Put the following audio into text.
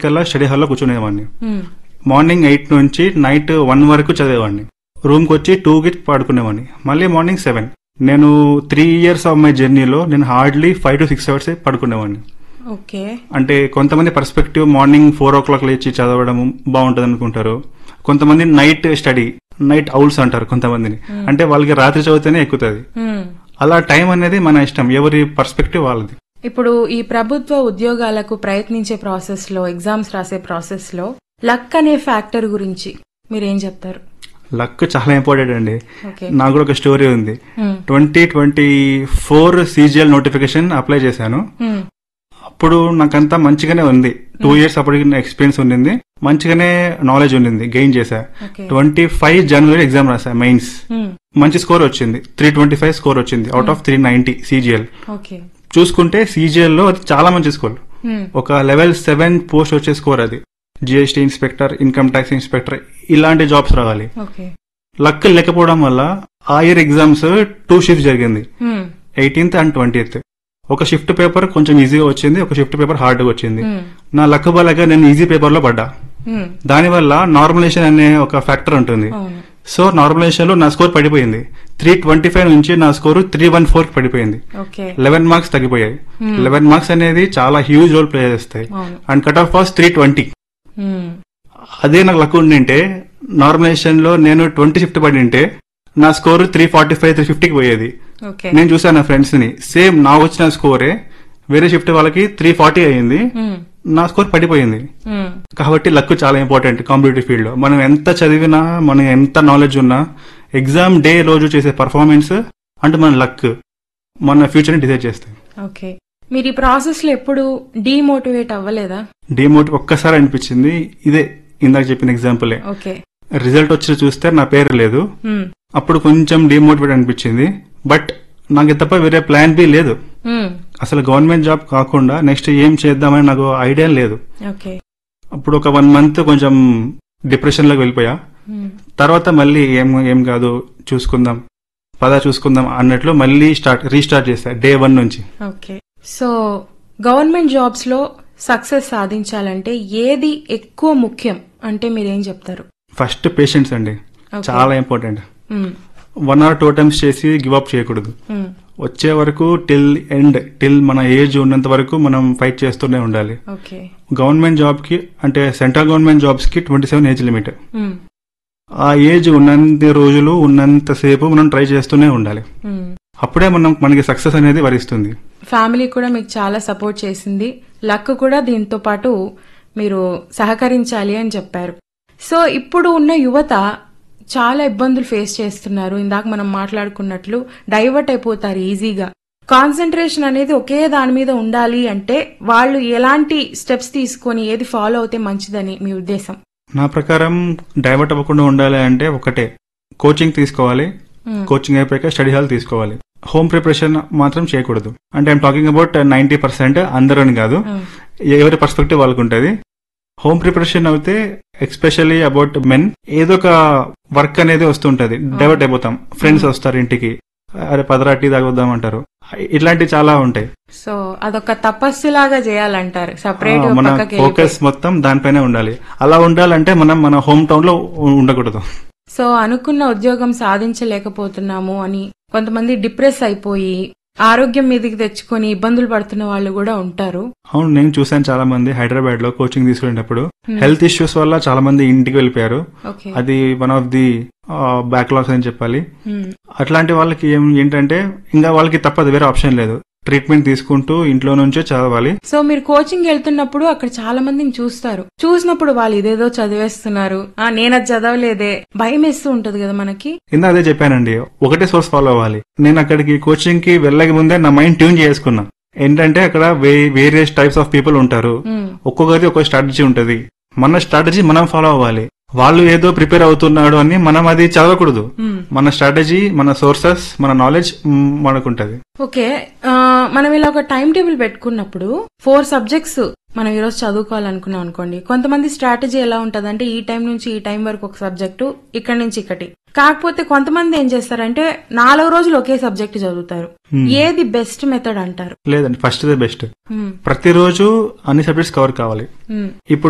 కల్లా స్టడీ హాల్లో కూర్చునేవాడిని ఉమ్, మార్నింగ్ ఎయిట్ నుంచి నైట్ వన్ వరకు చదివేవాడిని రూమ్కి వచ్చి టూకి పడుకునేవాడిని మళ్ళీ మార్నింగ్ సెవెన్ నేను త్రీ ఇయర్స్ ఆఫ్ మై జర్నీలో నేను hardly five to six hours పడుకునేవాడిని ఓకే అంటే కొంతమంది perspective morning four o'clock లేచి చదవడం బాగుంటుంది అనుకుంటారు కొంతమంది నైట్ స్టడీ నైట్ అవుల్స్ అంటారు కొంతమందిని అంటే వాళ్ళకి రాత్రి చదివితేనే ఎక్కుతుంది ఉమ్. అలా టైం అనేది మన ఇష్టం ఎవరి పర్స్పెక్టివ్ వాళ్ళది ఇప్పుడు ఈ ప్రభుత్వ ఉద్యోగాలకు ప్రయత్నించే ప్రాసెస్ లో ఎగ్జామ్స్ రాసే ప్రాసెస్ లో లక్ అనే ఫ్యాక్టర్ గురించి మీరేం చెప్తారు లక్ చాలా ఇంపార్టెంట్ అండి ఓకే నాకు కూడా ఒక స్టోరీ ఉంది um, twenty twenty four CGL notification apply చేశాను ఉమ్, అప్పుడు నాకంతా మంచిగానే ఉంది టూ ఇయర్స్ అప్పటికి ఎక్స్పీరియన్స్ ఉండింది మంచిగానే నాలెడ్జ్ ఉండింది గెయిన్ చేశా ఓకే ట్వంటీ ఫైవ్ జనవరి ఎగ్జామ్ రాసా మెయిన్స్ ఉమ్, మంచి స్కోర్ వచ్చింది త్రీ ట్వంటీ ఫైవ్ స్కోర్ వచ్చింది out of three ninety CGL okay చూసుకుంటే సీజిఎల్ లో అది చాలా మంచి స్కోర్ ఉమ్, ఒక లెవెల్ సెవెన్ పోస్ట్ వచ్చే స్కోర్ అది GST inspector income tax inspector ఇలాంటి జాబ్స్ రావాలి ఓకే లక్ లేకపోవడం వల్ల ఆ ఇయర్ ఎగ్జామ్స్ టూ షిఫ్ట్ జరిగింది ఉమ్, ఎయిటీన్త్ అండ్ ట్వంటీత్ ఒక షిఫ్ట్ పేపర్ కొంచెం ఈజీగా వచ్చింది ఒక షిఫ్ట్ పేపర్ హార్డ్గా వచ్చింది ఉమ్, నా లక్ బాగా నేను ఈజీ పేపర్ లో పడ్డా ఉమ్, దానివల్ల నార్మలైజేషన్ అనే ఒక ఫ్యాక్టర్ ఉంటుంది అవును సో నార్మలైజేషన్ లో నా స్కోర్ పడిపోయింది త్రీ ట్వంటీ ఫైవ్ నుంచి నా స్కోర్ త్రీ వన్ ఫోర్ పడిపోయింది ఓకే లెవెన్ మార్క్స్ తగ్గిపోయాయి లెవెన్ మార్క్స్ అనేది చాలా హ్యూజ్ రోల్ ప్లే చేస్తాయి అవును and cut off was three twenty um, అదే నాకు లక్ ఉండింటే నార్మలైజేషన్ లో నేను ట్వంటీ షిఫ్ట్ పడి ఉంటే నా score three forty five three ఫిఫ్టీకి పోయేది ఓకే నేను చూసాను నా ఫ్రెండ్స్ ని సేమ్ నా వచ్చిన స్కోరే వేరే షిఫ్ట్ వాళ్ళకి త్రీ ఫార్టీ అయ్యింది ఉమ్, నా స్కోర్ పడిపోయింది ఉమ్, కాబట్టి లక్ చాలా ఇంపార్టెంట్ కాంపిటేటివ్ ఫీల్డ్ లో మనం ఎంత చదివినా మనం ఎంత నాలెడ్జ్ ఉన్నా ఎగ్జామ్ డే రోజు చేసే పర్ఫార్మెన్స్ అంటే మన లక్ మన ఫ్యూచర్ ని డిసైడ్ చేస్తాయి ఓకే మీరు ఈ ప్రాసెస్ లో ఎప్పుడు డీమోటివేట్ అవ్వలేదా డిమోట్ ఒక్కసారి అనిపించింది ఇదే ఇందాక చెప్పిన ఎగ్జాంపులే ఓకే రిజల్ట్ వచ్చి చూస్తే నా పేరు లేదు ఉమ్, అప్పుడు కొంచెం డిమోటివేట్ అనిపించింది బట్ నాకు తప్ప వేరే ప్లాన్ బి లేదు ఉమ్, అసలు గవర్నమెంట్ జాబ్ కాకుండా నెక్స్ట్ ఏం చేద్దామని నాకు ఐడియా లేదు ఓకే అప్పుడు ఒక వన్ మంత్ కొంచెం డిప్రెషన్ లోకి వెళ్ళిపోయా ఉమ్, తర్వాత మళ్ళీ ఏం ఏం కాదు చూసుకుందాం పదా చూసుకుందాం అన్నట్లు మళ్ళీ స్టార్ట్ రీస్టార్ట్ చేశా డే వన్ నుంచి ఓకే సో గవర్నమెంట్ జాబ్స్ లో సక్సెస్ సాధించాలంటే ఏది ఎక్కువ ముఖ్యం అంటే మీరేం చెప్తారు ఫస్ట్ పేషెంట్స్ అండి Okay. చాలా important um, one or two times చేసి గివ్ అప్ చేయకూడదు ఉమ్, వచ్చే వరకు టిల్ ఎండ్ టిల్ మన ఏజ్ ఉన్నంత వరకు మనం ఫైట్ చేస్తూనే ఉండాలి ఓకే గవర్నమెంట్ జాబ్ కి అంటే సెంట్రల్ గవర్నమెంట్ జాబ్స్ కి twenty seven age limit um, ఆ ఏజ్ ఉన్నంత రోజులు ఉన్నంతసేపు మనం ట్రై చేస్తూనే ఉండాలి ఉమ్. అప్పుడే మనం మనకి సక్సెస్ అనేది వరిస్తుంది ఫ్యామిలీ కూడా మీకు చాలా సపోర్ట్ చేసింది లక్ కూడా దీంతో పాటు మీరు సహకరించాలి అని చెప్పారు సో ఇప్పుడు ఉన్న యువత చాలా ఇబ్బందులు ఫేస్ చేస్తున్నారు ఇందాక మనం మాట్లాడుకున్నట్లు డైవర్ట్ అయిపోతారు ఈజీగా కాన్సన్ట్రేషన్ అనేది ఒకే దాని మీద ఉండాలి అంటే వాళ్ళు ఎలాంటి స్టెప్స్ తీసుకొని ఏది ఫాలో అవుతే మంచిదని మీ ఉద్దేశం నా ప్రకారం డైవర్ట్ అవ్వకుండా ఉండాలి అంటే ఒకటే కోచింగ్ తీసుకోవాలి మ్మ్. కోచింగ్ అయిపోయాక స్టడీ హాల్ తీసుకోవాలి హోమ్ ప్రిపరేషన్ మాత్రం చేయకూడదు అంటే I'm talking about ninety percent అందరూ అని కాదు మ్మ్. ఎవరి పర్స్పెక్టివ్ వాళ్ళకు ఉంటుంది హోమ్ ప్రిపరేషన్ అయితే ఎక్స్పెషల్లీ అబౌట్ మెన్ ఏదో ఒక వర్క్ అనేది వస్తుంటది డైవర్ట్ అయిపోతాం ఫ్రెండ్స్ వస్తారు ఇంటికి అరే పదరా టీ తాగొద్దాం అంటారు ఇట్లాంటివి చాలా ఉంటాయి సో అదొక తపస్సులాగా చేయాలంటారు సపరేట్ ఆ, మన పక్కకి ఫోకస్ మొత్తం దానిపైనే ఉండాలి అలా ఉండాలంటే మనం మన హోమ్ టౌన్ లో ఉండకూడదు సో అనుకున్న ఉద్యోగం సాధించలేకపోతున్నాము అని కొంతమంది డిప్రెస్ అయిపోయి ఆరోగ్యం మీదకి తెచ్చుకొని ఇబ్బందులు పడుతున్న వాళ్ళు కూడా ఉంటారు అవును నేను చూసాను చాలా మంది హైదరాబాద్ లో కోచింగ్ తీసుకునేటప్పుడు హెల్త్ ఇష్యూస్ వల్ల చాలా మంది ఇంటికి వెళ్ళిపోయారు ఓకే అది వన్ ఆఫ్ ది బ్యాక్లాగ్స్ అని చెప్పాలి మ్మ్. అట్లాంటి వాళ్ళకి ఏం ఏంటంటే ఇంకా వాళ్ళకి తప్పదు వేరే ఆప్షన్ లేదు ట్రీట్మెంట్ తీసుకుంటూ ఇంట్లో నుంచే చదవాలి సో మీరు కోచింగ్ వెళ్తున్నప్పుడు అక్కడ చాలా మందిని చూస్తారు చూసినప్పుడు వాళ్ళు ఇదేదో చదివేస్తున్నారు ఆ నేను అది చదవలేదే భయం వేస్తూ ఉంటది కదా మనకి ఇందా అదే చెప్పానండి ఒకటే సోర్స్ ఫాలో అవ్వాలి నేను అక్కడికి కోచింగ్ కి వెళ్ళక ముందే నా మైండ్ ట్యూన్ చేసుకున్నా ఏంటంటే అక్కడ వేరియస్ టైప్స్ ఆఫ్ పీపుల్ ఉంటారు మ్మ్. ఒక్కొక్కరిది ఒక్కొక్క స్ట్రాటజీ ఉంటది మన స్ట్రాటజీ మనం ఫాలో అవ్వాలి వాళ్ళు ఏదో ప్రిపేర్ అవుతున్నాడు అని మనం అది చదవకూడదు మ్మ్. మన స్ట్రాటజీ మన సోర్సెస్ మన నాలెడ్జ్ మనకుంటది ఓకే ఆ, మనం ఇలా ఒక టైం టేబుల్ పెట్టుకున్నప్పుడు ఫోర్ సబ్జెక్ట్స్ మనం ఈరోజు చదువుకోవాలనుకున్నాం అనుకోండి కొంతమంది స్ట్రాటజీ ఎలా ఉంటదంటే ఈ టైం నుంచి ఈ టైం వరకు ఒక సబ్జెక్టు ఇక్కడ నుంచి ఇక్కటి కాకపోతే కొంతమంది ఏం చేస్తారంటే నాలుగు రోజులు ఒకే సబ్జెక్ట్ చదువుతారు ఏది బెస్ట్ మెథడ్ అంటారు లేదండి ఫస్ట్ దే బెస్ట్ మ్మ్. ప్రతిరోజు అన్ని సబ్జెక్ట్స్ కవర్ కావాలి మ్మ్. ఇప్పుడు